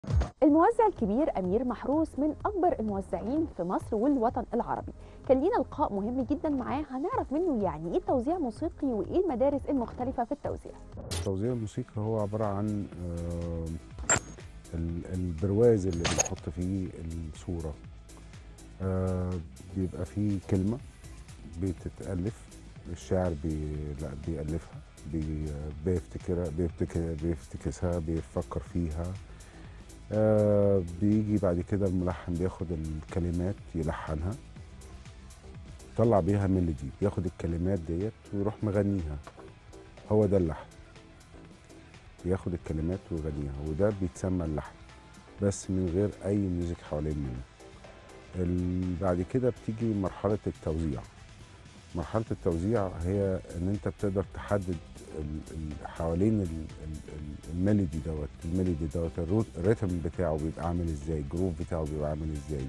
الموزع الكبير أمير محروس من أكبر الموزعين في مصر والوطن العربي كان لينا لقاء مهم جدا معاه هنعرف منه يعني إيه توزيع موسيقي وإيه المدارس المختلفة في التوزيع توزيع الموسيقى هو عبارة عن آه، ال- البرواز اللي بنحط فيه الصورة آه، بيبقى فيه كلمة بتتألف الشاعر بي لا بيألفها بي بيفتكرها بيفتكر بيفتكسها بيفكر فيها آه، بيجي بعد كده الملحن بياخد الكلمات يلحنها يطلع بيها ميلودي بياخد الكلمات ديت ويروح مغنيها هو ده اللحن بياخد الكلمات ويغنيها وده بيتسمى اللحن بس من غير اي ميوزك حوالين منه ال- بعد كده بتيجي مرحله التوزيع مرحله التوزيع هي ان انت بتقدر تحدد ال- ال- حوالين ال- ال- ال- الميلودي دوت الميلودي دوت الرو- الريتم بتاعه بيبقى عامل ازاي الجروف بتاعه بيبقى عامل ازاي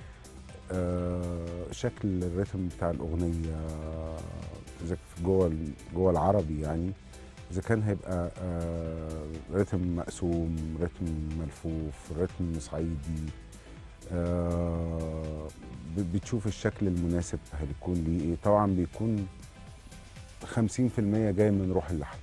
آه شكل الريتم بتاع الاغنيه اذا في جوه ال- جوه العربي يعني اذا كان هيبقى آه رتم مقسوم رتم ملفوف رتم صعيدي آه ب- بتشوف الشكل المناسب هيكون ليه ايه طبعا بيكون 50% جاي من روح اللحن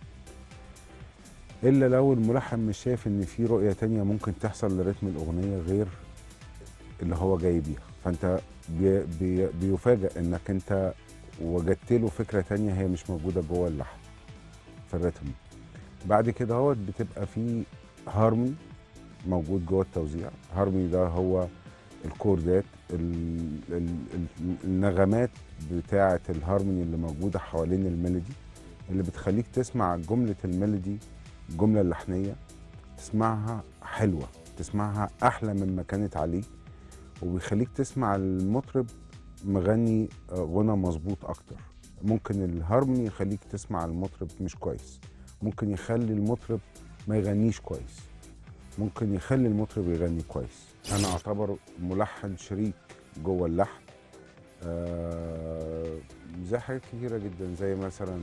الا لو الملحن مش شايف ان في رؤيه تانية ممكن تحصل لرتم الاغنيه غير اللي هو جاي بيها فانت بي بي بيفاجئ انك انت وجدت له فكره تانية هي مش موجوده جوه اللحن في الريتم بعد كده هو بتبقى في هارموني موجود جوه التوزيع هارموني ده هو الكوردات ال- ال- ال- النغمات بتاعه الهارموني اللي موجوده حوالين الميلودي اللي بتخليك تسمع جمله الميلودي الجمله اللحنيه تسمعها حلوه تسمعها احلى مما كانت عليه وبيخليك تسمع المطرب مغني آه، غنى مظبوط اكتر ممكن الهارموني يخليك تسمع المطرب مش كويس ممكن يخلي المطرب ما يغنيش كويس ممكن يخلي المطرب يغني كويس انا اعتبر ملحن شريك جوه اللحن آه زي حاجات كتيره جدا زي مثلا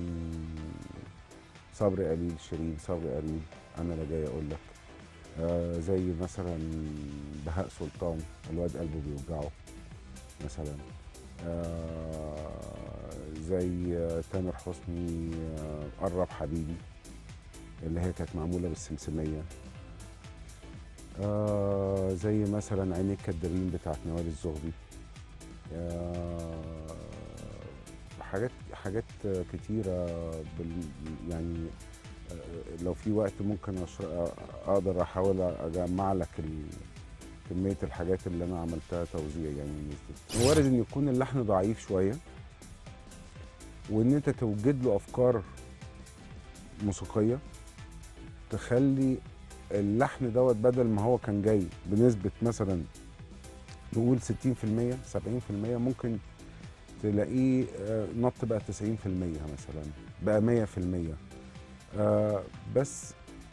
صبري قليل شيرين صبري قليل انا لا جاي اقول لك آه زي مثلا بهاء سلطان الواد قلبه بيوجعه مثلا آه زي آه، تامر حسني آه قرب حبيبي اللي هي كانت معموله بالسمسميه آه زي مثلا عيني الكدابين بتاعت نوال الزغبي آه حاجات حاجات كتيره بال يعني آه، لو في وقت ممكن أشر... اقدر احاول اجمع لك ال... كميه الحاجات اللي انا عملتها توزيع يعني نزلت وارد ان يكون اللحن ضعيف شويه وان انت توجد له افكار موسيقيه تخلي اللحن دوت بدل ما هو كان جاي بنسبه مثلا نقول 60% 70% ممكن تلاقيه آه، نط بقى 90% مثلا بقى 100% آه، بس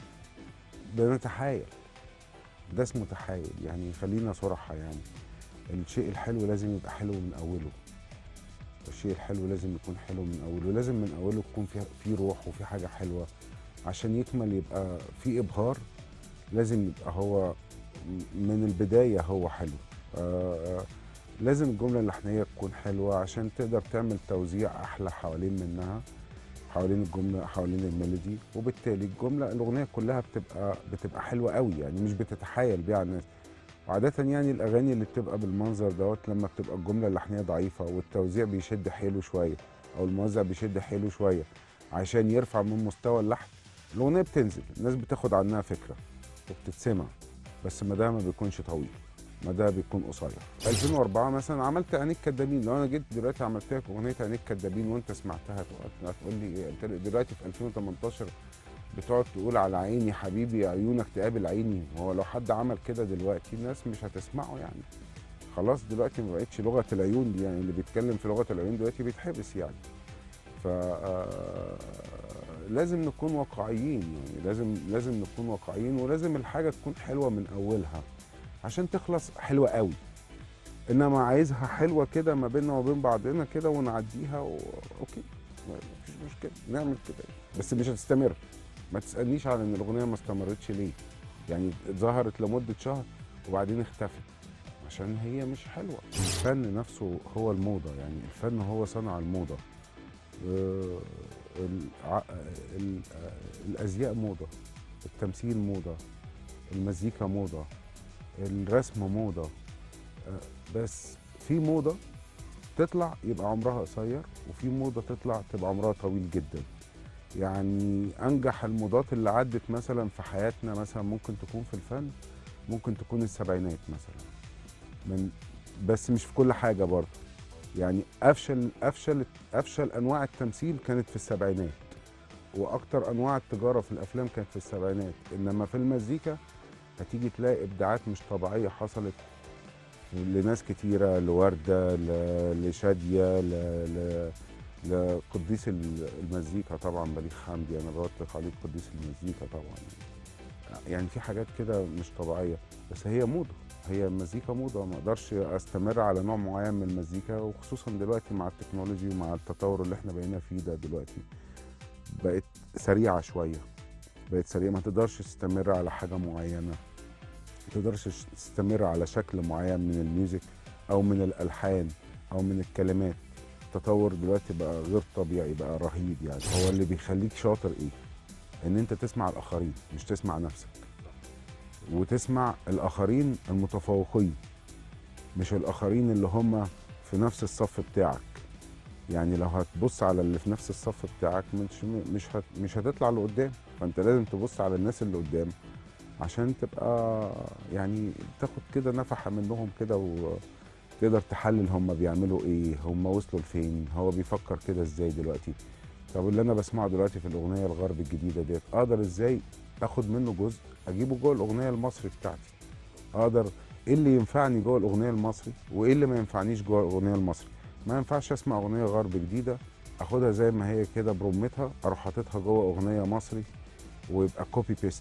بنتحايل ده اسمه تحايل يعني خلينا صراحة يعني الشيء الحلو لازم يبقى حلو من أوله الشيء الحلو لازم يكون حلو من أوله لازم من أوله يكون في في روح وفي حاجة حلوة عشان يكمل يبقى في إبهار لازم يبقى هو من البداية هو حلو آه لازم الجملة اللحنية تكون حلوة عشان تقدر تعمل توزيع أحلى حوالين منها حوالين الجملة حوالين الميلودي وبالتالي الجملة الأغنية كلها بتبقى بتبقى حلوة قوي يعني مش بتتحايل بيها على الناس وعادة يعني الأغاني اللي بتبقى بالمنظر دوت لما بتبقى الجملة اللحنية ضعيفة والتوزيع بيشد حيله شوية أو الموزع بيشد حيله شوية عشان يرفع من مستوى اللحن الأغنية بتنزل الناس بتاخد عنها فكرة وبتتسمع بس ما ده ما بيكونش طويل ما ده بيكون قصير 2004 مثلا عملت عينيك كدابين لو انا جيت دلوقتي عملت لك اغنيه عينيك كدابين وانت سمعتها هتقعد- هتقول لي ايه قلت لك دلوقتي في 2018 بتقعد تقول على عيني حبيبي عيونك تقابل عيني هو لو حد عمل كده دلوقتي الناس مش هتسمعه يعني خلاص دلوقتي ما بقتش لغه العيون دي يعني اللي بيتكلم في لغه العيون دلوقتي بيتحبس يعني ف آه، لازم نكون واقعيين يعني لازم لازم نكون واقعيين ولازم الحاجه تكون حلوه من اولها عشان تخلص حلوه قوي انما عايزها حلوه كده ما بيننا وبين بعضنا كده ونعديها و... اوكي مفيش مشكله نعمل كده بس مش هتستمر ما تسالنيش على ان الاغنيه ما استمرتش ليه يعني ظهرت لمده شهر وبعدين اختفت عشان هي مش حلوه الفن نفسه هو الموضه يعني الفن هو صنع الموضه آه، الع- ال- آه، الازياء موضه التمثيل موضه المزيكا موضه الرسم موضه آه، بس في موضه تطلع يبقى عمرها قصير وفي موضه تطلع تبقى عمرها طويل جدا يعني انجح الموضات اللي عدت مثلا في حياتنا مثلا ممكن تكون في الفن ممكن تكون السبعينات مثلا من بس مش في كل حاجه برضه يعني افشل افشل افشل انواع التمثيل كانت في السبعينات واكتر انواع التجاره في الافلام كانت في السبعينات انما في المزيكا هتيجي تلاقي ابداعات مش طبيعيه حصلت لناس كتيره لورده ل- لشاديه ل... ل... لقديس ال- المزيكا طبعا بليغ حمدي انا بطلق عليه قديس المزيكا طبعا يعني في حاجات كده مش طبيعيه بس هي موضه هي المزيكا موضه ما اقدرش استمر على نوع معين من المزيكا وخصوصا دلوقتي مع التكنولوجي ومع التطور اللي احنا بقينا فيه ده دلوقتي بقت سريعه شويه بقت سريعه ما تقدرش تستمر على حاجه معينه ما تقدرش تستمر على شكل معين من الميوزك او من الالحان او من الكلمات التطور دلوقتي بقى غير طبيعي بقى رهيب يعني هو اللي بيخليك شاطر ايه ان انت تسمع الاخرين مش تسمع نفسك وتسمع الاخرين المتفوقين مش الاخرين اللي هم في نفس الصف بتاعك يعني لو هتبص على اللي في نفس الصف بتاعك مش مش هت مش هتطلع لقدام فانت لازم تبص على الناس اللي قدام عشان تبقى يعني تاخد كده نفحه منهم كده وتقدر تحلل هم بيعملوا ايه هم وصلوا لفين هو بيفكر كده ازاي دلوقتي طب اللي انا بسمعه دلوقتي في الاغنيه الغرب الجديده ديت اقدر ازاي اخد منه جزء اجيبه جوه الاغنيه المصري بتاعتي اقدر ايه اللي ينفعني جوه الاغنيه المصري وايه اللي ما ينفعنيش جوه الاغنيه المصري ما ينفعش اسمع اغنيه غرب جديده اخدها زي ما هي كده برمتها اروح حاططها جوه اغنيه مصري ويبقى كوبي بيست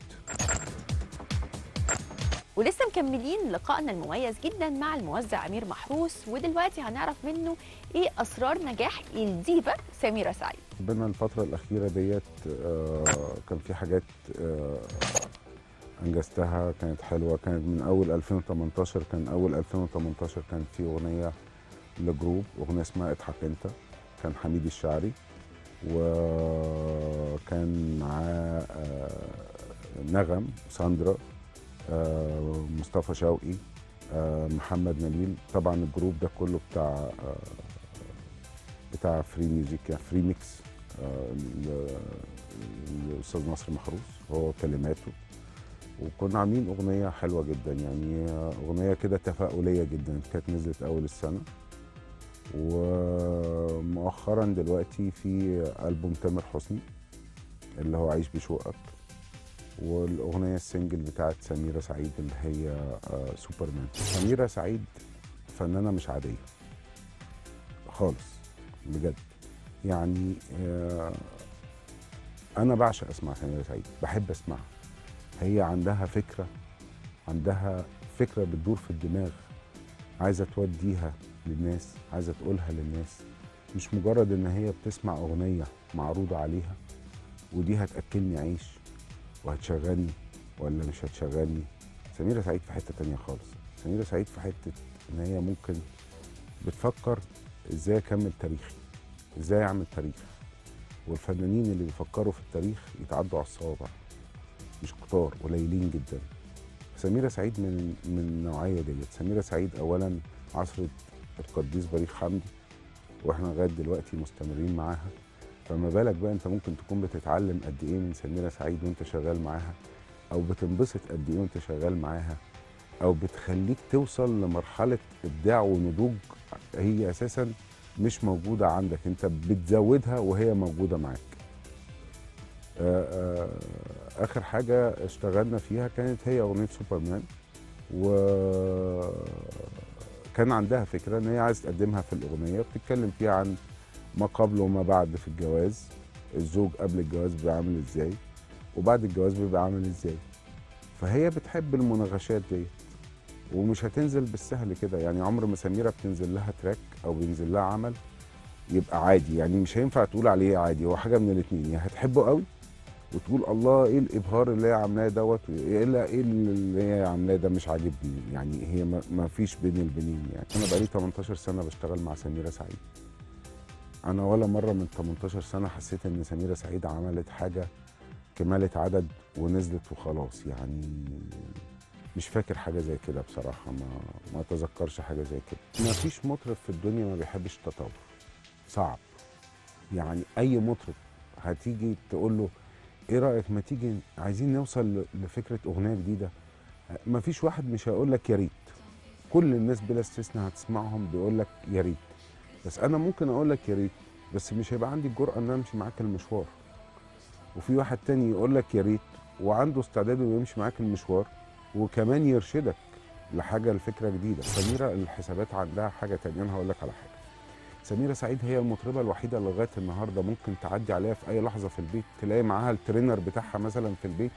ولسه مكملين لقائنا المميز جدا مع الموزع امير محروس ودلوقتي هنعرف منه ايه اسرار نجاح الديفا سميره سعيد ربنا الفترة الأخيرة ديت آه، كان في حاجات آه، أنجزتها كانت حلوة كانت من أول 2018 كان أول 2018 كان في أغنية لجروب أغنية اسمها اضحك أنت كان حميد الشاعري وكان معاه آه، نغم ساندرا آه، مصطفى شوقي آه، محمد نبيل طبعا الجروب ده كله بتاع آه، بتاع فري ميوزك يعني فري ميكس آه، ال- الاستاذ نصر محروس هو كلماته وكنا عاملين اغنيه حلوه جدا يعني اغنيه كده تفاؤليه جدا كانت نزلت اول السنه ومؤخرا دلوقتي في البوم تامر حسني اللي هو عيش بشوقك والاغنيه السنجل بتاعت سميره سعيد اللي هي آه، سوبرمان سميره سعيد فنانه مش عاديه خالص بجد يعني آه، انا بعشق اسمع سميرة سعيد بحب اسمعها هي عندها فكره عندها فكره بتدور في الدماغ عايزه توديها للناس عايزه تقولها للناس مش مجرد ان هي بتسمع اغنيه معروضه عليها ودي هتاكلني عيش وهتشغلني ولا مش هتشغلني سميرة سعيد في حته تانية خالص سميرة سعيد في حته ان هي ممكن بتفكر ازاي اكمل تاريخي ازاي اعمل تاريخ والفنانين اللي بيفكروا في التاريخ يتعدوا على الصوابع مش كتار قليلين جدا سميرة سعيد من من النوعيه ديت سميرة سعيد اولا عصرة القديس بليغ حمدي واحنا لغايه دلوقتي مستمرين معاها فما بالك بقى انت ممكن تكون بتتعلم قد ايه من سميرة سعيد وانت شغال معاها او بتنبسط قد ايه وانت شغال معاها او بتخليك توصل لمرحله ابداع ونضوج هي اساسا مش موجوده عندك انت بتزودها وهي موجوده معاك آه، آه، اخر حاجه اشتغلنا فيها كانت هي اغنيه سوبرمان وكان عندها فكره ان هي عايز تقدمها في الاغنيه بتتكلم فيها عن ما قبل وما بعد في الجواز الزوج قبل الجواز بيبقى عامل ازاي وبعد الجواز بيبقى عامل ازاي فهي بتحب المناقشات ديت ومش هتنزل بالسهل كده يعني عمر ما سميره بتنزل لها تراك او بينزل لها عمل يبقى عادي يعني مش هينفع تقول عليه عادي هو حاجه من الاثنين يا هتحبه قوي وتقول الله ايه الابهار اللي هي عاملاه دوت ايه لا ايه اللي هي عاملاه ده مش عاجبني يعني هي ما ما فيش بين البنين يعني انا بقالي 18 سنه بشتغل مع سميره سعيد انا ولا مره من 18 سنه حسيت ان سميره سعيد عملت حاجه كمالة عدد ونزلت وخلاص يعني مش فاكر حاجه زي كده بصراحه ما ما اتذكرش حاجه زي كده ما فيش مطرب في الدنيا ما بيحبش التطور صعب يعني اي مطرب هتيجي تقول له ايه رايك ما تيجي عايزين نوصل ل- لفكره اغنيه جديده ما فيش واحد مش هيقول لك يا ريت كل الناس بلا استثناء هتسمعهم بيقول لك يا ريت بس انا ممكن اقول لك يا ريت بس مش هيبقى عندي الجرأه ان أنا امشي معاك المشوار وفي واحد تاني يقول لك يا ريت وعنده استعداد انه يمشي معاك المشوار وكمان يرشدك لحاجه لفكره جديده سميره الحسابات عندها حاجه تانية انا هقول لك على حاجه سميره سعيد هي المطربه الوحيده اللي لغايه النهارده ممكن تعدي عليها في اي لحظه في البيت تلاقي معاها الترينر بتاعها مثلا في البيت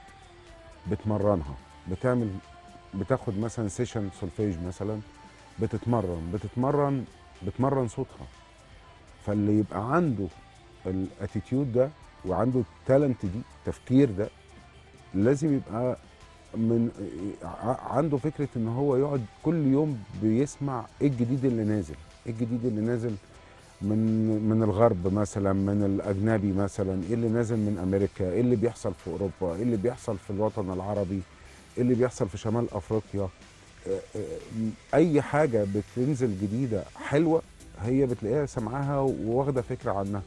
بتمرنها بتعمل بتاخد مثلا سيشن سولفيج مثلا بتتمرن بتتمرن بتمرن صوتها فاللي يبقى عنده الاتيتيود ده وعنده التالنت دي التفكير ده لازم يبقى من ع- عنده فكره ان هو يقعد كل يوم بيسمع ايه الجديد اللي نازل ايه الجديد اللي نازل من من الغرب مثلا من الاجنبي مثلا ايه اللي نازل من امريكا ايه اللي بيحصل في اوروبا ايه اللي بيحصل في الوطن العربي ايه اللي بيحصل في شمال افريقيا آه، آه، اي حاجه بتنزل جديده حلوه هي بتلاقيها سمعها وواخده فكره عنها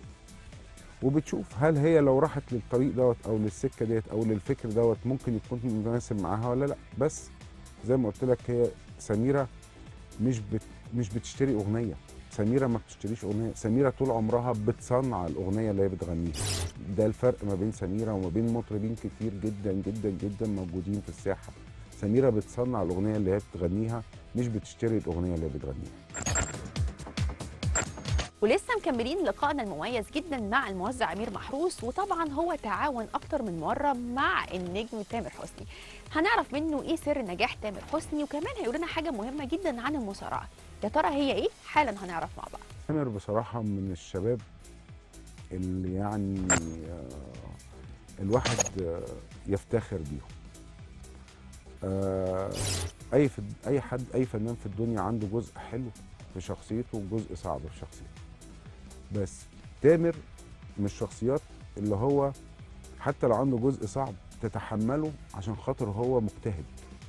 وبتشوف هل هي لو راحت للطريق دوت او للسكه ديت او للفكر دوت ممكن يكون مناسب معاها ولا لا بس زي ما قلت لك هي سميره مش بت مش بتشتري اغنيه سميره ما بتشتريش اغنيه سميره طول عمرها بتصنع الاغنيه اللي هي بتغنيها ده الفرق ما بين سميره وما بين مطربين كتير جدا جدا جدا موجودين في الساحه سميره بتصنع الاغنيه اللي هي بتغنيها مش بتشتري الاغنيه اللي هي بتغنيها ولسه مكملين لقائنا المميز جدا مع الموزع امير محروس وطبعا هو تعاون اكتر من مره مع النجم تامر حسني هنعرف منه ايه سر نجاح تامر حسني وكمان هيقول لنا حاجه مهمه جدا عن المصارعه يا ترى هي ايه حالا هنعرف مع بعض تامر بصراحة من الشباب اللي يعني آه، الواحد آه، يفتخر بيهم آه، أي في أي حد أي فنان في الدنيا عنده جزء حلو في شخصيته وجزء صعب في شخصيته بس تامر من الشخصيات اللي هو حتى لو عنده جزء صعب تتحمله عشان خاطر هو مجتهد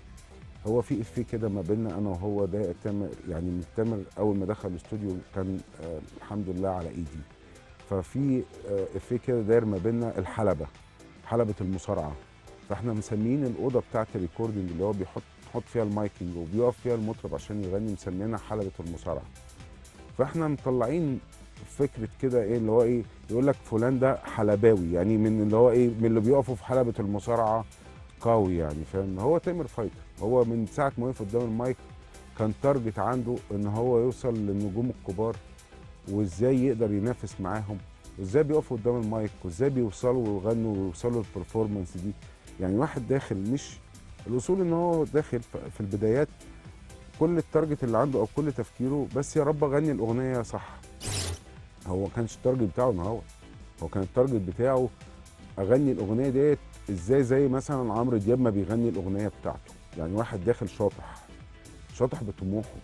هو في افيه كده ما بيننا انا وهو ده تامر يعني من تامر اول ما دخل الاستوديو كان آه الحمد لله على ايدي ففي آه افيه كده داير ما بيننا الحلبه حلبه المصارعه فاحنا مسميين الاوضه بتاعه الريكوردنج اللي هو بيحط حط فيها المايكنج وبيقف فيها المطرب عشان يغني مسمينها حلبه المصارعه فاحنا مطلعين فكره كده ايه اللي هو ايه يقول لك فلان ده حلباوي يعني من اللي هو ايه من اللي بيقفوا في حلبه المصارعه قوي يعني فاهم هو تامر فايتر هو من ساعه ما وقف قدام المايك كان تارجت عنده ان هو يوصل للنجوم الكبار وازاي يقدر ينافس معاهم وازاي بيقفوا قدام المايك وازاي بيوصلوا ويغنوا ويوصلوا للبرفورمانس دي يعني واحد داخل مش الاصول ان هو داخل ف- في البدايات كل التارجت اللي عنده او كل تفكيره بس يا رب اغني الاغنيه صح هو ما كانش التارجت بتاعه ان هو هو كان التارجت بتاعه اغني الاغنيه ديت ازاي زي مثلا عمرو دياب ما بيغني الاغنيه بتاعته يعني واحد داخل شاطح شاطح بطموحه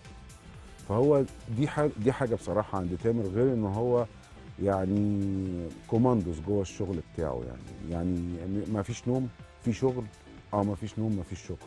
فهو دي حاجه دي حاجه بصراحه عند تامر غير ان هو يعني كوماندوس جوه الشغل بتاعه يعني يعني ما فيش نوم في شغل اه ما فيش نوم ما فيش شغل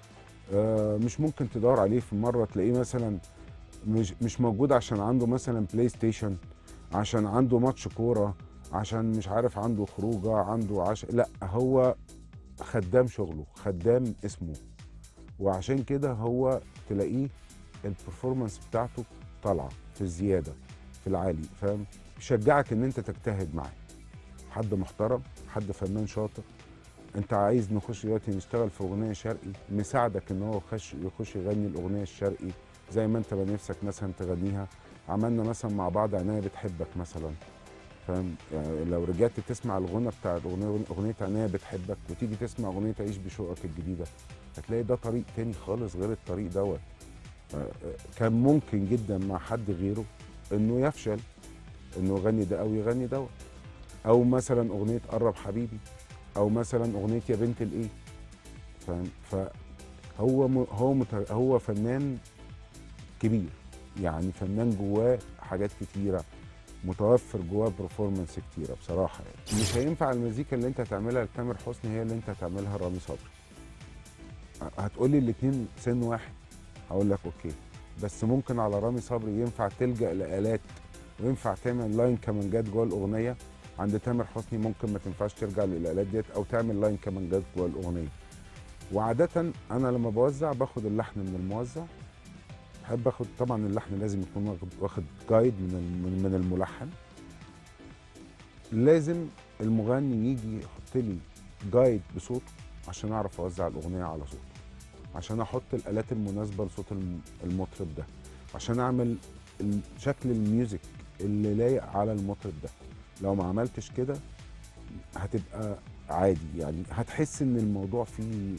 آه مش ممكن تدور عليه في مره تلاقيه مثلا مش مش موجود عشان عنده مثلا بلاي ستيشن عشان عنده ماتش كوره عشان مش عارف عنده خروجه عنده عش لا هو خدام شغله خدام اسمه وعشان كده هو تلاقيه البرفورمانس بتاعته طالعه في الزياده في العالي فاهم يشجعك ان انت تجتهد معاه حد محترم حد فنان شاطر انت عايز نخش دلوقتي نشتغل في اغنيه شرقي مساعدك ان هو يخش يخش يغني الاغنيه الشرقي زي ما انت بنفسك مثلا تغنيها عملنا مثلا مع بعض عناية بتحبك مثلا فاهم يعني لو رجعت تسمع الغنى بتاع الاغنيه اغنيه عناية بتحبك وتيجي تسمع اغنيه عيش بشوقك الجديده هتلاقي ده طريق تاني خالص غير الطريق دوت آه، آه، كان ممكن جدا مع حد غيره انه يفشل انه يغني ده او يغني دوت او مثلا اغنيه قرب حبيبي او مثلا اغنيه يا بنت الايه فاهم فهو م... هو مت... هو فنان كبير يعني فنان جواه حاجات كتيره متوفر جواه برفورمانس كتيره بصراحه يعني مش هينفع المزيكا اللي انت هتعملها لتامر حسني هي اللي انت هتعملها لرامي صبري هتقولي الاتنين سن واحد هقول لك اوكي بس ممكن على رامي صبري ينفع تلجا لالات وينفع تعمل لاين كمانجات جوه الاغنيه عند تامر حسني ممكن ما تنفعش ترجع للالات ديت او تعمل لاين كمانجات جوه الاغنيه وعاده انا لما بوزع باخد اللحن من الموزع بحب اخد طبعا اللحن لازم يكون واخد, واخد جايد من الم- من الملحن لازم المغني يجي يحط لي جايد بصوته عشان اعرف اوزع الاغنيه على صوته عشان احط الالات المناسبه لصوت الم- المطرب ده عشان اعمل ال- شكل الميوزك اللي لايق على المطرب ده لو ما عملتش كده هتبقى عادي يعني هتحس ان الموضوع فيه م-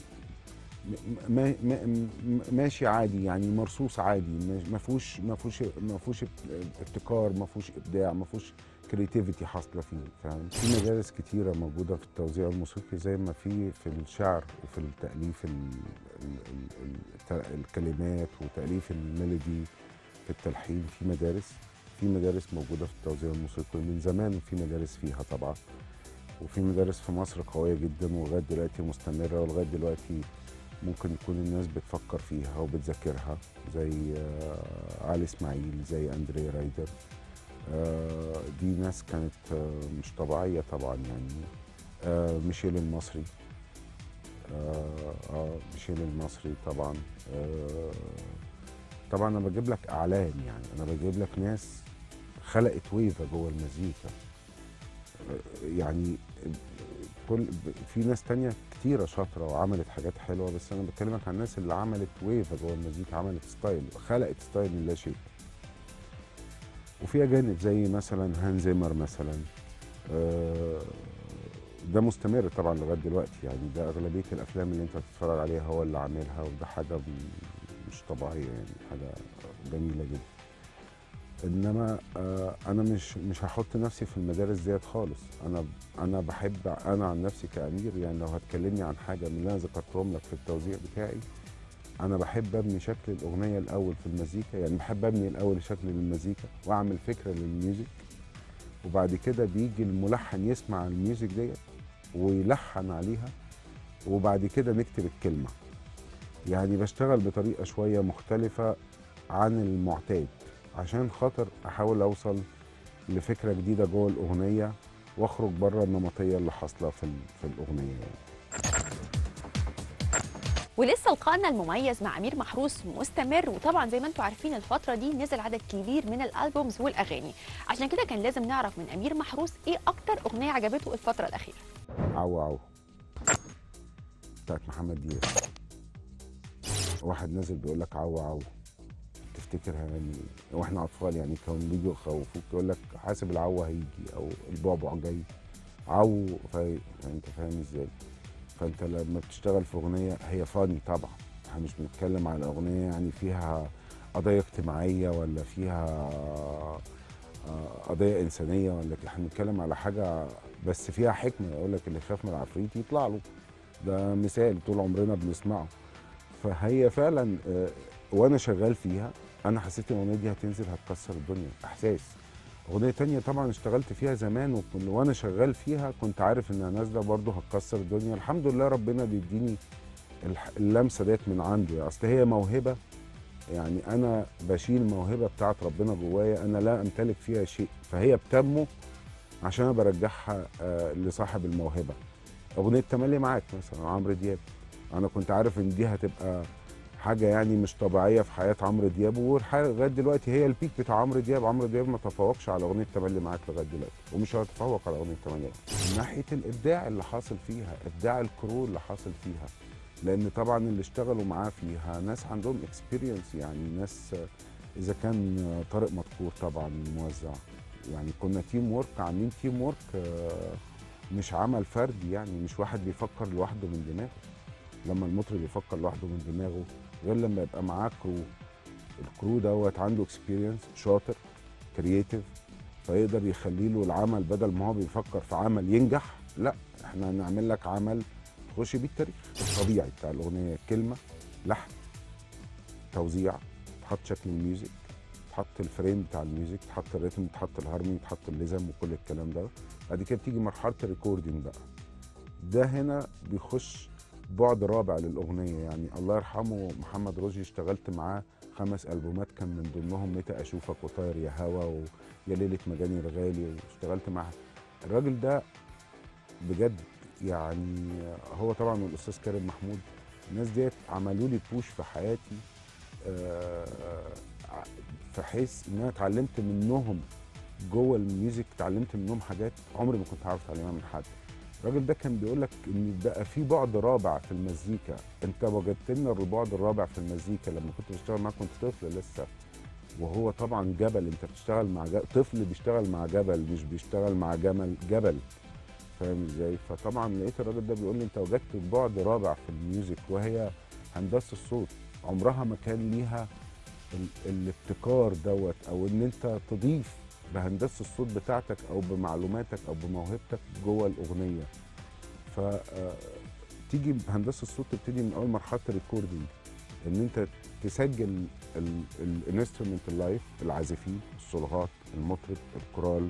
ما ما م- ماشي عادي يعني مرصوص عادي ما- ما فيهوش ما فيهوش ما فيهوش ابتكار ما فيهوش ابداع ما فيهوش كريتيفيتي حاصله فيه فاهم في مدارس كتيره موجوده في التوزيع الموسيقي زي ما في في الشعر وفي التاليف ال ال ال ال الكلمات وتاليف الميلودي في التلحين في مدارس في مدارس موجوده في التوزيع الموسيقي من زمان في مدارس فيها طبعا وفي مدارس في مصر قويه جدا ولغايه دلوقتي مستمره ولغايه دلوقتي ممكن يكون الناس بتفكر فيها وبتذاكرها زي آه، علي اسماعيل زي اندريا رايدر آه، دي ناس كانت آه، مش طبيعيه طبعا يعني آه، ميشيل المصري اه آه، ميشيل المصري طبعا آه، طبعا انا بجيب لك اعلام يعني انا بجيب لك ناس خلقت ويفا جوه المزيكا آه، يعني كل في ناس تانية كتيرة شاطرة وعملت حاجات حلوة بس أنا بكلمك عن الناس اللي عملت ويفا جوه المزيكا عملت ستايل خلقت ستايل من لا شيء وفي أجانب زي مثلا هان زيمر مثلا آه، ده مستمر طبعا لغاية دلوقتي يعني ده أغلبية الأفلام اللي أنت بتتفرج عليها هو اللي عاملها وده حاجة م- مش طبيعية يعني حاجة جميلة جدا انما آه انا مش مش هحط نفسي في المدارس ديت خالص انا انا بحب انا عن نفسي كامير يعني لو هتكلمني عن حاجه من اللي انا ذكرتهم لك في التوزيع بتاعي انا بحب ابني شكل الاغنيه الاول في المزيكا يعني بحب ابني الاول شكل للمزيكا واعمل فكره للميوزك وبعد كده بيجي الملحن يسمع الميوزك ديت ويلحن عليها وبعد كده نكتب الكلمه يعني بشتغل بطريقه شويه مختلفه عن المعتاد عشان خاطر احاول اوصل لفكره جديده جوه الاغنيه واخرج بره النمطيه اللي حاصله في ال- في الاغنيه يعني. ولسه لقائنا المميز مع امير محروس مستمر وطبعا زي ما انتم عارفين الفتره دي نزل عدد كبير من الالبومز والاغاني عشان كده كان لازم نعرف من امير محروس ايه اكتر اغنيه عجبته الفتره الاخيره عو عو بتاعت محمد دياب واحد نازل بيقول لك عو عو تفتكر هيغني ايه واحنا اطفال يعني كانوا بيجوا يخوفوك يقول لك حاسب العو هيجي او البعبع جاي عو في... انت فاهم ازاي فانت لما بتشتغل في اغنيه هي فاني طبعا احنا مش بنتكلم على اغنيه يعني فيها قضايا اجتماعيه ولا فيها آه، قضيه انسانيه ولا كده. احنا بنتكلم على حاجه بس فيها حكمه يقول لك اللي يخاف من العفريت يطلع له ده مثال طول عمرنا بنسمعه فهي فعلا آه، وانا شغال فيها انا حسيت ان الاغنيه دي هتنزل هتكسر الدنيا احساس اغنيه تانية طبعا اشتغلت فيها زمان وكن وانا شغال فيها كنت عارف انها نازله برضه هتكسر الدنيا الحمد لله ربنا بيديني الح- اللمسه ديت من عنده يعني اصل هي موهبه يعني انا بشيل موهبه بتاعت ربنا جوايا انا لا امتلك فيها شيء فهي بتنمو عشان انا برجعها آه، لصاحب الموهبه اغنيه تملي معاك مثلا عمرو دياب انا كنت عارف ان دي هتبقى حاجه يعني مش طبيعيه في حياه عمرو دياب والحاجه لغايه دلوقتي هي البيك بتاع عمرو دياب عمرو دياب ما تفوقش على اغنيه تملي معاك لغايه دلوقتي ومش هيتفوق على اغنيه تملي معاك من ناحيه الابداع اللي حاصل فيها ابداع الكرو اللي حاصل فيها لان طبعا اللي اشتغلوا معاه فيها ناس عندهم اكسبيرينس يعني ناس آه، اذا كان آه، طارق مدكور طبعا الموزع يعني كنا تيم وورك عاملين تيم وورك آه، مش عمل فردي يعني مش واحد بيفكر لوحده من دماغه لما المطرب يفكر لوحده من دماغه غير لما يبقى معاه كرو الكرو دوت عنده اكسبيرينس شاطر كرييتيف فيقدر يخلي له العمل بدل ما هو بيفكر في عمل ينجح لا احنا هنعمل لك عمل تخش بيه التاريخ الطبيعي بتاع الاغنيه كلمه لحن توزيع تحط شكل الميوزك تحط الفريم بتاع الميوزك تحط الريتم تحط الهارموني تحط الليزم وكل الكلام ده بعد كده بتيجي مرحله الريكوردينج بقى ده هنا بيخش بعد رابع للاغنيه يعني الله يرحمه محمد رشدي اشتغلت معاه خمس البومات كان من ضمنهم متى اشوفك وطاير يا هوا ويا ليله مجاني الغالي واشتغلت معاه الراجل ده بجد يعني هو طبعا والاستاذ كريم محمود الناس ديت عملوا لي بوش في حياتي آه، في حيث ان انا اتعلمت منهم جوه الميوزك اتعلمت منهم حاجات عمري ما كنت عارف اتعلمها من حد الراجل ده كان بيقول لك ان بقى في بعد رابع في المزيكا انت وجدت لنا البعد الرابع في المزيكا لما كنت بشتغل معاك كنت طفل لسه وهو طبعا جبل انت بتشتغل مع جبل. طفل بيشتغل مع جبل مش بيشتغل مع جمل جبل فاهم ازاي فطبعا لقيت الراجل ده بيقول لي انت وجدت بعد رابع في الميوزك وهي هندسه الصوت عمرها ما كان ليها ال- الابتكار دوت او ان انت تضيف بهندسه الصوت بتاعتك او بمعلوماتك او بموهبتك جوه الاغنيه ف آه، تيجي بهندسه الصوت تبتدي من اول مرحله الريكوردينج ان انت تسجل الانسترومنت اللايف العازفين الصلغات المطرب الكورال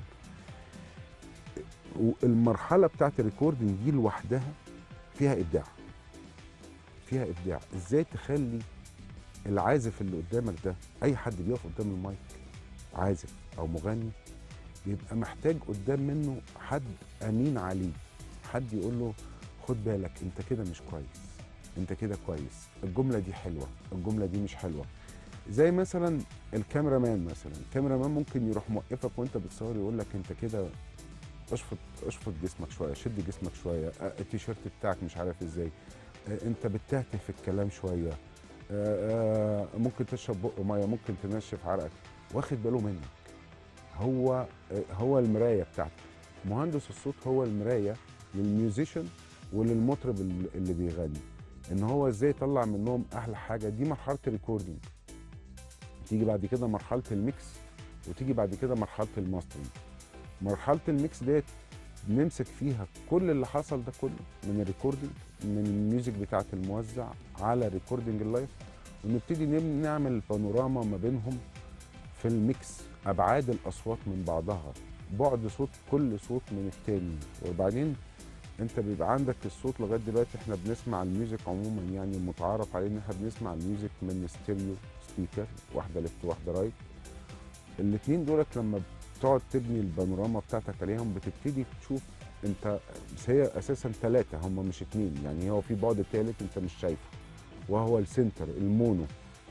والمرحله بتاعت الريكوردينج دي لوحدها فيها ابداع فيها ابداع ازاي تخلي العازف اللي قدامك ده اي حد بيقف قدام المايك عازف او مغني بيبقى محتاج قدام منه حد امين عليه حد يقول له خد بالك انت كده مش كويس انت كده كويس الجمله دي حلوه الجمله دي مش حلوه زي مثلا الكاميرا مان مثلا الكاميرا مان ممكن يروح موقفك وانت بتصور يقول لك انت كده اشفط اشفط جسمك شويه شد جسمك شويه اه، التيشيرت بتاعك مش عارف ازاي اه، انت بتهته في الكلام شويه اه، اه، ممكن تشرب بق ميه ممكن تنشف عرقك واخد باله منك هو اه، هو المرايه بتاعتك مهندس الصوت هو المرايه للميوزيشن وللمطرب اللي اللي بيغني ان هو ازاي يطلع منهم احلى حاجه دي مرحله الريكوردينج تيجي بعد كده مرحله الميكس وتيجي بعد كده مرحله الماسترنج مرحله الميكس ديت نمسك فيها كل اللي حصل ده كله من الريكوردينج من الميوزك بتاعه الموزع على ريكوردينج اللايف ونبتدي نم- نعمل بانوراما ما بينهم في الميكس ابعاد الاصوات من بعضها بعد صوت كل صوت من التاني وبعدين انت بيبقى عندك الصوت لغايه دلوقتي احنا بنسمع الميوزك عموما يعني المتعارف عليه ان احنا بنسمع الميوزك من ستيريو سبيكر واحده ليفت واحده رايت الاثنين دولت لما بتقعد تبني البانوراما بتاعتك عليهم بتبتدي تشوف انت بس هي اساسا ثلاثه هم مش اثنين يعني هو في بعد ثالث انت مش شايفه وهو السنتر المونو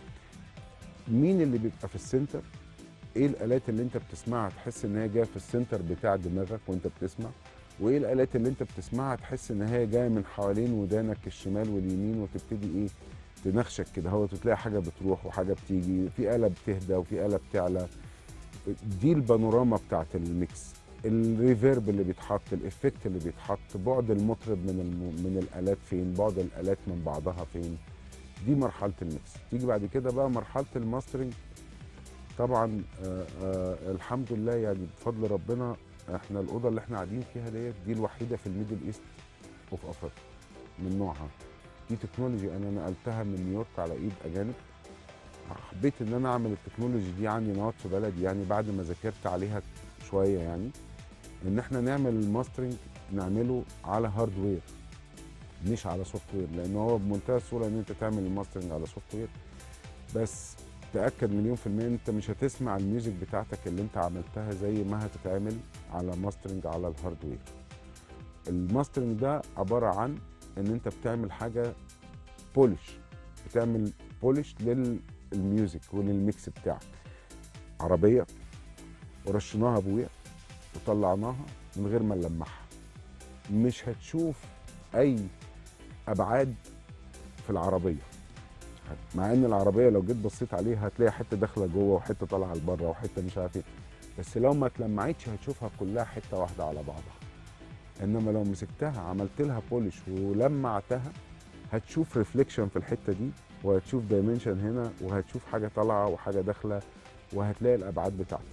مين اللي بيبقى في السنتر ايه الالات اللي انت بتسمعها تحس ان هي جايه في السنتر بتاع دماغك وانت بتسمع وايه الالات اللي انت بتسمعها تحس ان هي جايه من حوالين ودانك الشمال واليمين وتبتدي ايه تنخشك كده هو تلاقي حاجه بتروح وحاجه بتيجي في اله بتهدى وفي اله بتعلى دي البانوراما بتاعت الميكس الريفيرب اللي بيتحط الافكت اللي بيتحط بعد المطرب من الم... من الالات فين بعد الالات من بعضها فين دي مرحله الميكس تيجي بعد كده بقى مرحله الماسترنج طبعا آه آه الحمد لله يعني بفضل ربنا احنا الاوضه اللي احنا قاعدين فيها ديت دي الوحيده في الميدل ايست اوف افريقيا من نوعها دي تكنولوجي انا نقلتها من نيويورك على ايد اجانب حبيت ان انا اعمل التكنولوجي دي عندي نقط في بلدي يعني بعد ما ذاكرت عليها شويه يعني ان احنا نعمل الماسترنج نعمله على هاردوير مش على سوفت وير لان هو بمنتهى السهوله ان انت تعمل الماسترنج على سوفت وير بس تاكد مليون في الميه ان انت مش هتسمع الميوزك بتاعتك اللي انت عملتها زي ما هتتعمل على ماسترنج على الهاردوير الماسترنج ده عباره عن ان انت بتعمل حاجه بولش بتعمل بولش للميوزك وللميكس بتاعك عربيه ورشيناها ابويا وطلعناها من غير ما نلمعها مش هتشوف اي ابعاد في العربيه مع ان العربيه لو جيت بصيت عليها هتلاقي حته داخله جوه وحته طالعه لبره وحته مش عارف ايه بس لو ما اتلمعتش هتشوفها كلها حته واحده على بعضها انما لو مسكتها عملت لها بولش ولمعتها هتشوف ريفليكشن في الحته دي وهتشوف دايمنشن هنا وهتشوف حاجه طالعه وحاجه داخله وهتلاقي الابعاد بتاعتك انا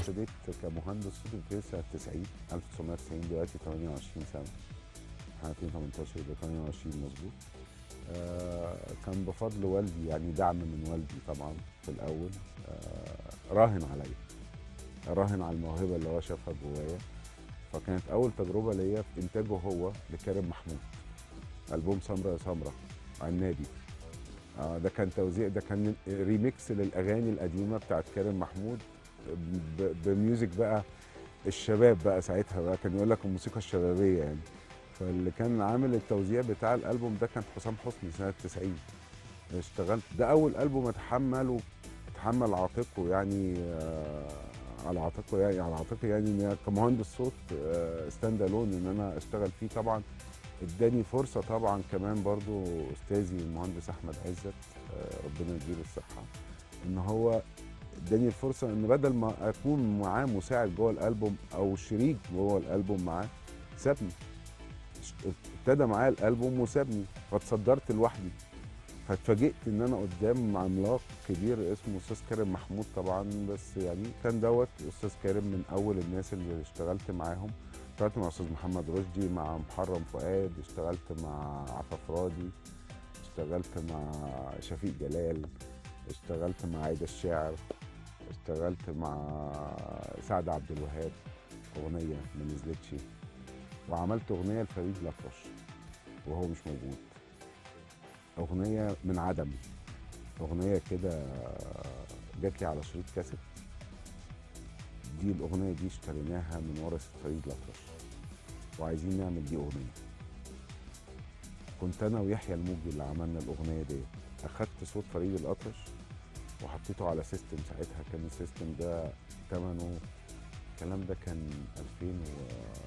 ابتديت كمهندس صوت ابتديت سنه 90 1990 دلوقتي 28 سنه احنا 2018 يبقى 28 مظبوط آه كان بفضل والدي يعني دعم من والدي طبعا في الاول آه راهن عليا راهن على الموهبه اللي هو شافها جوايا فكانت اول تجربه ليا في انتاجه هو لكريم محمود البوم سمرة يا سمرة عنابي آه ده كان توزيع ده كان ريميكس للاغاني القديمه بتاعت كريم محمود ب- بميوزك بقى الشباب بقى ساعتها بقى كان يقول لك الموسيقى الشبابيه يعني فاللي كان عامل التوزيع بتاع الالبوم ده كان حسام حسني سنه 90 اشتغلت ده اول البوم اتحمل اتحمل عاتقه يعني آه على عاتقه يعني على عاتقي يعني إن أنا كمهندس صوت آه ستاند الون ان انا اشتغل فيه طبعا اداني فرصه طبعا كمان برضو استاذي المهندس احمد عزت آه ربنا يديله الصحه ان هو اداني الفرصه ان بدل ما اكون معاه مساعد جوه الالبوم او شريك جوه الالبوم معاه سابني ابتدى معايا الالبوم وسابني فاتصدرت لوحدي فاتفاجئت ان انا قدام عملاق كبير اسمه استاذ كريم محمود طبعا بس يعني كان دوت استاذ كريم من اول الناس اللي اشتغلت معاهم اشتغلت مع استاذ محمد رشدي مع محرم فؤاد اشتغلت مع عفاف راضي اشتغلت مع شفيق جلال اشتغلت مع عايده الشاعر اشتغلت مع سعد عبد الوهاب اغنيه ما نزلتش وعملت اغنيه لفريد الأطرش وهو مش موجود اغنيه من عدم اغنيه كده جات لي على شريط كاسيت دي الاغنيه دي اشتريناها من ورثه فريد الأطرش وعايزين نعمل دي اغنيه كنت انا ويحيى الموجي اللي عملنا الاغنيه دي اخدت صوت فريد الأطرش وحطيته على سيستم ساعتها كان السيستم ده ثمنه الكلام ده كان 2000 و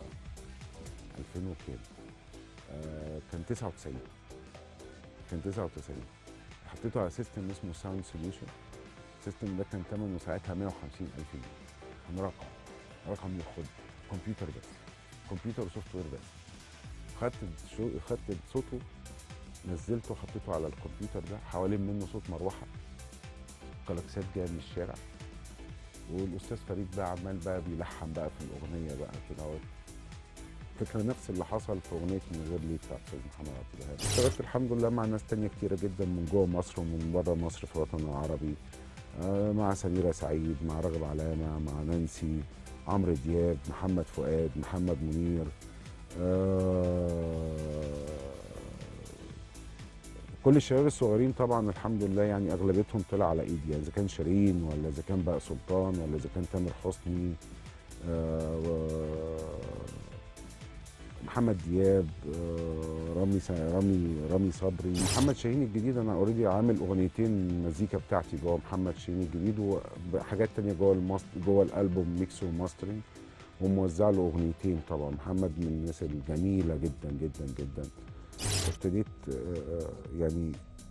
2000 وكام آه كان 99 كان 99 حطيته على سيستم اسمه ساوند سوليوشن السيستم ده كان ثمنه ساعتها 150 الف جنيه كان رقم رقم يخد كمبيوتر بس كمبيوتر وسوفت وير بس خدت شو خدت صوته نزلته وحطيته على الكمبيوتر ده حوالين منه صوت مروحه كلاكسات جايه من الشارع والاستاذ فريد بقى عمال بقى بيلحن بقى في الاغنيه بقى كده اهوت فكرة نفس اللي حصل في اغنيه من غير ليه بتاعت استاذ محمد عبد الوهاب اشتغلت الحمد لله مع ناس تانية كتيرة جدا من جوه مصر ومن بره مصر في الوطن العربي آه، مع سميرة سعيد مع راغب علامة مع نانسي عمرو دياب محمد فؤاد محمد منير آه، كل الشباب الصغيرين طبعا الحمد لله يعني اغلبيتهم طلع على ايدي يعني اذا كان شيرين ولا اذا كان بقى سلطان ولا اذا كان تامر حسني آه، و- محمد دياب آه، رامي سا- رامي رامي صبري محمد شاهين الجديد انا اوريدي عامل اغنيتين مزيكا بتاعتي جوه محمد شاهين الجديد وحاجات تانية جوه الماست جوه الالبوم ميكس وماسترنج وموزع له اغنيتين طبعا محمد من الناس الجميله جدا جدا جدا ابتديت آه، يعني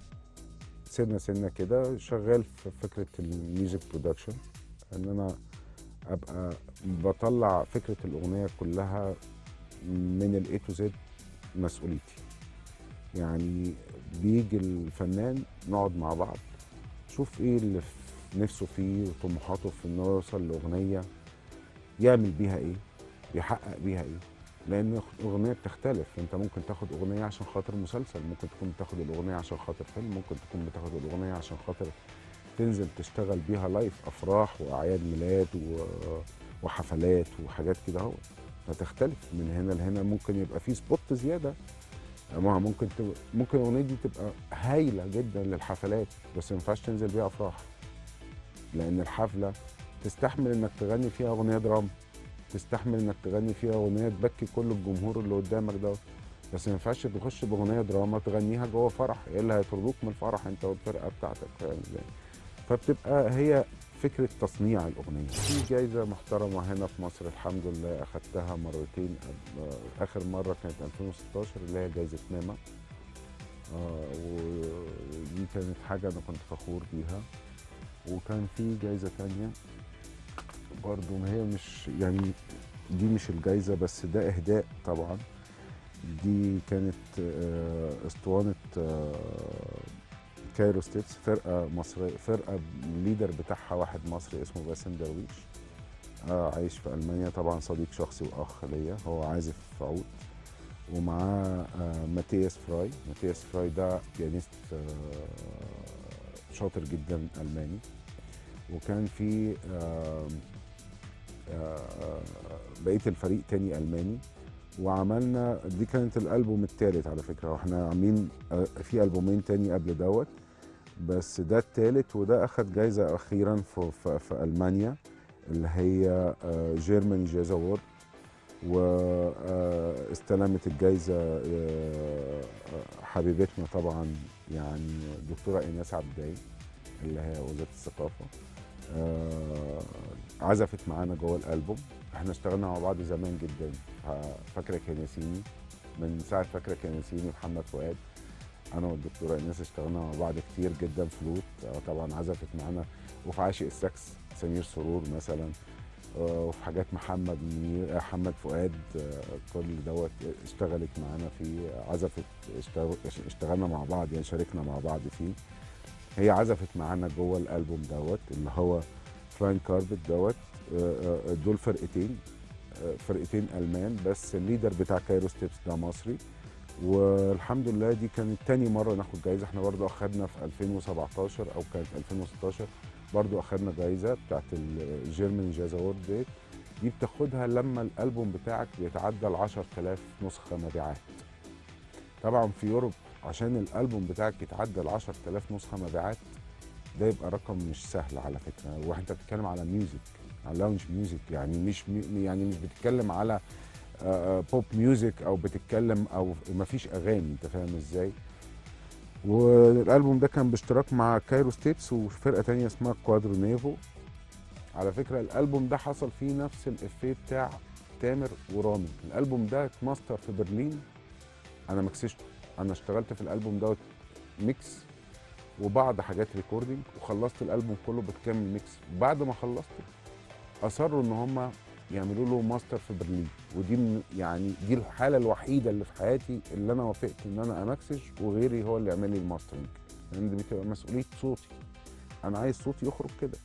سنه سنه كده شغال في فكره الميوزك برودكشن ان انا ابقى بطلع فكره الاغنيه كلها من الاي تو زد مسؤوليتي يعني بيجي الفنان نقعد مع بعض شوف ايه اللي في نفسه فيه وطموحاته في انه يوصل لاغنيه يعمل بيها ايه يحقق بيها ايه لان الاغنيه بتختلف انت ممكن تاخد اغنيه عشان خاطر مسلسل ممكن تكون بتاخد الاغنيه عشان خاطر فيلم ممكن تكون بتاخد الاغنيه عشان خاطر تنزل تشتغل بيها لايف افراح واعياد ميلاد و... وحفلات وحاجات كده اهو فتختلف من هنا لهنا ممكن يبقى في سبوت زياده ما ممكن تب... ممكن الاغنيه دي تبقى هايله جدا للحفلات بس ما ينفعش تنزل بيها افراح لان الحفله تستحمل انك تغني فيها اغنيه دراما تستحمل انك تغني فيها اغنيه تبكي كل الجمهور اللي قدامك ده بس ما ينفعش تخش باغنيه دراما تغنيها جوه فرح ايه اللي هيطردوك من الفرح انت والفرقه بتاعتك فاهم ازاي فبتبقى هي فكره تصنيع الاغنيه في جايزه محترمه هنا في مصر الحمد لله اخدتها مرتين قبل- اخر مره كانت 2016 اللي هي جايزه ناما آه ودي كانت حاجه انا كنت فخور بيها وكان في جايزه تانية برضو ما هي مش يعني دي مش الجايزه بس ده اهداء طبعا دي كانت آه، اسطوانه آه، كايرو ستيتس فرقه مصريه فرقه الليدر بتاعها واحد مصري اسمه باسم درويش اه عايش في المانيا طبعا صديق شخصي واخ ليا هو عازف عود ومعاه آه ماتياس فراي ماتياس فراي ده بيانيست آه شاطر جدا الماني وكان في آه آه بقيه الفريق تاني الماني وعملنا دي كانت الالبوم الثالث على فكره واحنا عاملين آه، في البومين تاني قبل دوت بس ده الثالث وده اخد جايزه اخيرا في, في, في المانيا اللي هي جيرمان جاز اوورد واستلمت الجايزه آه، حبيبتنا طبعا يعني الدكتوره ايناس عبداي اللي هي وزاره الثقافه آه، عزفت معانا جوه الالبوم احنا اشتغلنا مع بعض زمان جدا ف- فاكره كناسيني من ساعه فاكره كناسيني محمد فؤاد انا والدكتوره ايناس اشتغلنا مع بعض كتير جدا فلوت آه، طبعا عزفت معانا وفي عاشق السكس سمير سرور مثلا آه، وفي حاجات محمد منير آه، محمد فؤاد آه، كل دوت اشتغلت معانا فيه عزفت اشتغ- اشتغلنا مع بعض يعني شاركنا مع بعض فيه هي عزفت معانا جوه الالبوم دوت اللي هو فلاين كاربت دوت آه، آه، دول فرقتين آه، فرقتين المان بس الليدر بتاع كايرو ستيبس ده مصري والحمد لله دي كانت تاني مره ناخد جايزه احنا برضو اخدنا في 2017 او كانت 2016 برضو اخدنا جايزه بتاعت الجيرمان جاز اوورد ديت دي بتاخدها لما الالبوم بتاعك بيتعدى ال 10000 نسخه مبيعات طبعا في يوروب عشان الالبوم بتاعك يتعدى ال 10000 نسخه مبيعات ده يبقى رقم مش سهل على فكره وانت بتتكلم على ميوزك على لاونج ميوزك يعني مش مي يعني مش بتتكلم على آه، آه، بوب ميوزك او بتتكلم او مفيش اغاني انت فاهم ازاي والالبوم ده كان باشتراك مع كايرو ستيبس وفرقه تانية اسمها كوادرو نيفو على فكره الالبوم ده حصل فيه نفس الافيه بتاع تامر ورامي الالبوم ده اتماستر في برلين انا مكسشته انا اشتغلت في الالبوم دوت ميكس وبعض حاجات ريكوردينج وخلصت الالبوم كله بالكامل ميكس بعد ما خلصته اصروا ان هم يعملوا له ماستر في برلين ودي من يعني دي الحاله الوحيده اللي في حياتي اللي انا وافقت ان انا امكسج وغيري هو اللي يعمل لي الماسترنج لان دي بتبقى مسؤوليه صوتي انا عايز صوتي يخرج كده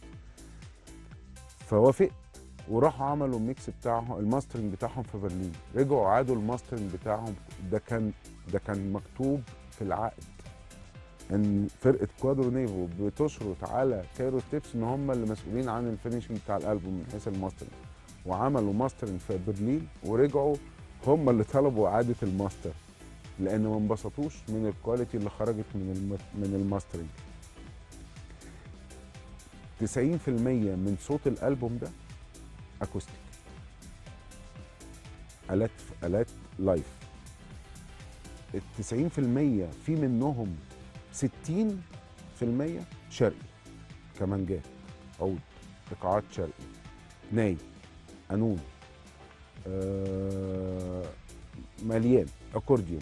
فوافقت وراحوا عملوا الميكس بتاعهم الماسترنج بتاعهم في برلين رجعوا عادوا الماسترنج بتاعهم ده كان ده كان مكتوب في العقد ان فرقه كوادرو نيفو بتشرط على كايرو ستيبس ان هم اللي مسؤولين عن الفينشنج بتاع الالبوم من حيث الماسترنج وعملوا ماسترنج في برلين ورجعوا هم اللي طلبوا اعاده الماستر لان ما انبسطوش من الكواليتي اللي خرجت من الم... من الماسترنج 90% من صوت الالبوم ده اكوستيك الات الات لايف ال 90% في منهم 60% شرقي كمانجات عود ايقاعات شرقي ناي قانون آه مليان اكورديون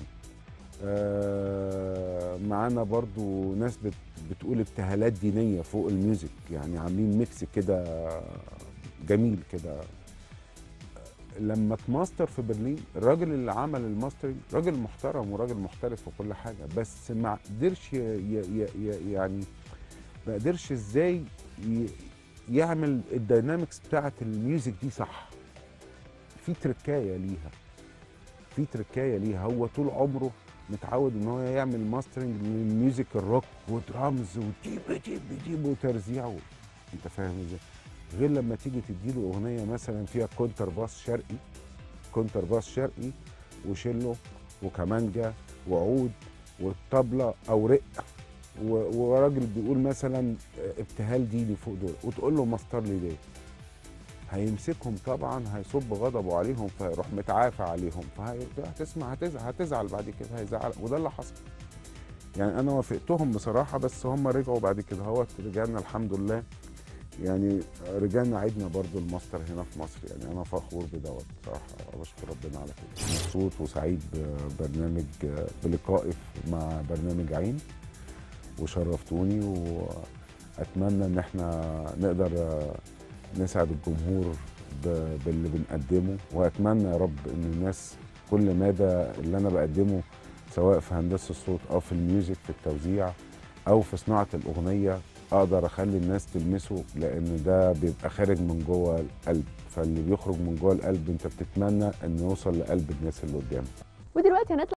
آه معانا برضو ناس بت بتقول ابتهالات دينيه فوق الميوزك يعني عاملين ميكس كده جميل كده لما اتماستر في برلين الراجل اللي عمل الماسترنج راجل محترم وراجل محترف وكل حاجه بس ما قدرش ي- ي- ي- يعني ما قدرش ازاي ي- يعمل الداينامكس بتاعه الميوزك دي صح في تركايه ليها في تركايه ليها هو طول عمره متعود ان هو يعمل ماسترنج للميوزك الروك ودرامز وديب ديب ديب وترزيع و- انت فاهم ازاي غير لما تيجي تديله اغنيه مثلا فيها كونتر باس شرقي كونتر باس شرقي وشيلو وكمانجا وعود والطبله او رق و- وراجل بيقول مثلا ابتهال ديني فوق دول وتقول له ماستر لي ليه هيمسكهم طبعا هيصب غضبه عليهم فيروح متعافى عليهم فهتسمع هتزعل, هتزعل بعد كده هيزعل وده اللي حصل يعني انا وافقتهم بصراحه بس هم رجعوا بعد كده هوت رجعنا الحمد لله يعني رجعنا عدنا برضو الماستر هنا في مصر يعني انا فخور بدوت بصراحه بشكر ربنا على كده مبسوط وسعيد ببرنامج بلقائي مع برنامج عين وشرفتوني واتمنى ان احنا نقدر نسعد الجمهور ب- باللي بنقدمه واتمنى يا رب ان الناس كل مدى اللي انا بقدمه سواء في هندسه الصوت او في الميوزك في التوزيع او في صناعه الاغنيه اقدر اخلي الناس تلمسه لان ده بيبقى خارج من جوه القلب فاللي بيخرج من جوه القلب انت بتتمنى انه يوصل لقلب الناس اللي قدامك ودلوقتي هنطلع